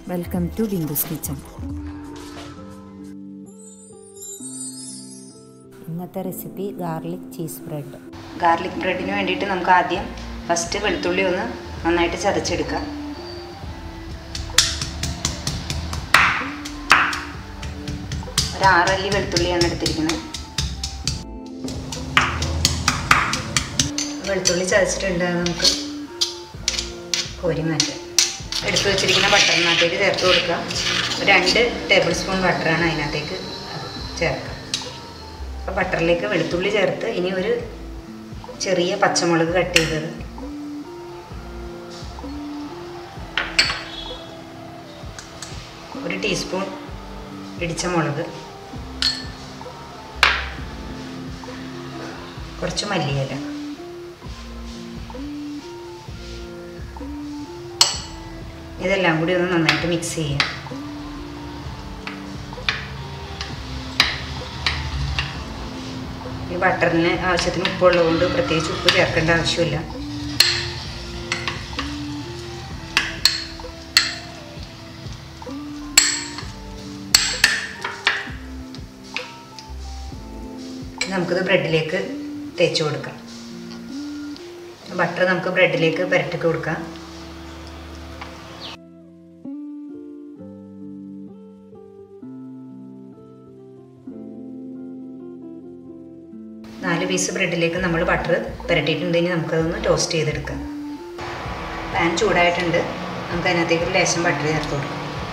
welcome to Bindu's kitchen ഇന്നത്തെ recipe garlic cheese bread garlic ബ്രെഡിന് വേണ്ടിയിട്ട് നമുക്ക് ആദ്യം ഫസ്റ്റ് വെളുത്തുള്ളി ഒന്ന് നന്നായിട്ട് ചതച്ചെടുക്കാം ഒരു ആറല്ലി വെളുത്തുള്ളിയാണ് എടുത്തിരിക്കുന്നത് വെളുത്തുള്ളി ചതച്ചിട്ടുണ്ട് അത് നമുക്ക് കോരി മാറ്റാം എടുത്തു വെച്ചിരിക്കുന്ന ബട്ടറിനകത്തേക്ക് ചേർത്ത് കൊടുക്കുക ഒരു രണ്ട് ടേബിൾ സ്പൂൺ ബട്ടറാണ് അതിനകത്തേക്ക് ചേർക്കുക അപ്പോൾ ബട്ടറിലേക്ക് വെളുത്തുള്ളി ചേർത്ത് ഇനി ഒരു ചെറിയ പച്ചമുളക് കട്ട് ചെയ്തത് ഒരു ടീസ്പൂൺ ഇടിച്ച മുളക് കുറച്ച് മല്ലിയില ഇതെല്ലാം കൂടി ഒന്ന് നന്നായിട്ട് മിക്സ് ചെയ്യാം ഈ ബട്ടറിന് ആവശ്യത്തിന് ഉപ്പുള്ളതുകൊണ്ട് പ്രത്യേകിച്ച് ഉപ്പ് ചേർക്കേണ്ട ആവശ്യമില്ല നമുക്കിത് ബ്രെഡിലേക്ക് തേച്ച് കൊടുക്കാം ബട്ടർ നമുക്ക് ബ്രെഡിലേക്ക് പുരട്ടി കൊടുക്കാം നാല് പീസ് ബ്രെഡിലേക്ക് നമ്മൾ ബട്ടർ പുരട്ടിയിട്ടുണ്ടെങ്കിൽ നമുക്കതൊന്ന് ടോസ്റ്റ് ചെയ്തെടുക്കാം പാൻ ചൂടായിട്ടുണ്ട് നമുക്ക് അതിനകത്തേക്ക് ഒരു ലേശം ബട്ടർ ചേർത്ത് കൊടുക്കാം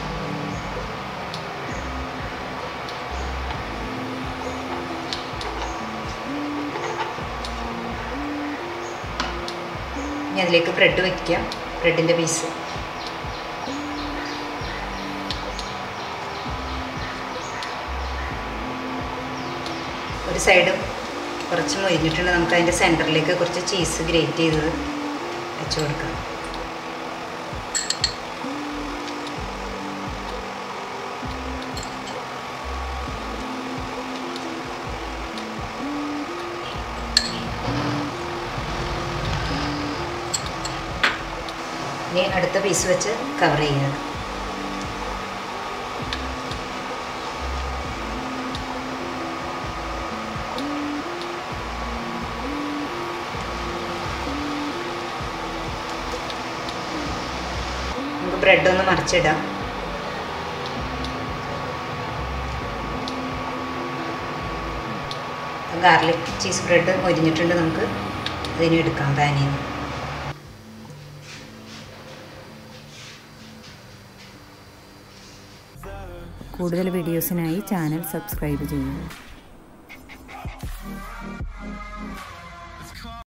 ഇനി അതിലേക്ക് ബ്രെഡ് വയ്ക്കാം ബ്രെഡിൻ്റെ പീസ് ഒരു സൈഡും കുറച്ച് മൊരിഞ്ഞിട്ടുണ്ട് നമുക്ക് അതിൻ്റെ സെൻറ്ററിലേക്ക് കുറച്ച് ചീസ് ഗ്രേറ്റ് ചെയ്തത് വെച്ച് കൊടുക്കാം ഇനി അടുത്ത പീസ് വെച്ച് കവർ ചെയ്യുക നമുക്ക് ബ്രെഡ് ഒന്ന് മറിച്ചിടാം ഗാർലിക് ചീസ് ബ്രെഡ് മൊരിഞ്ഞിട്ടുണ്ട് നമുക്ക് അതിന് എടുക്കാം പാനിൽ നിന്ന് കൂടുതൽ വീഡിയോസിനായി ചാനൽ സബ്സ്ക്രൈബ് ചെയ്യുക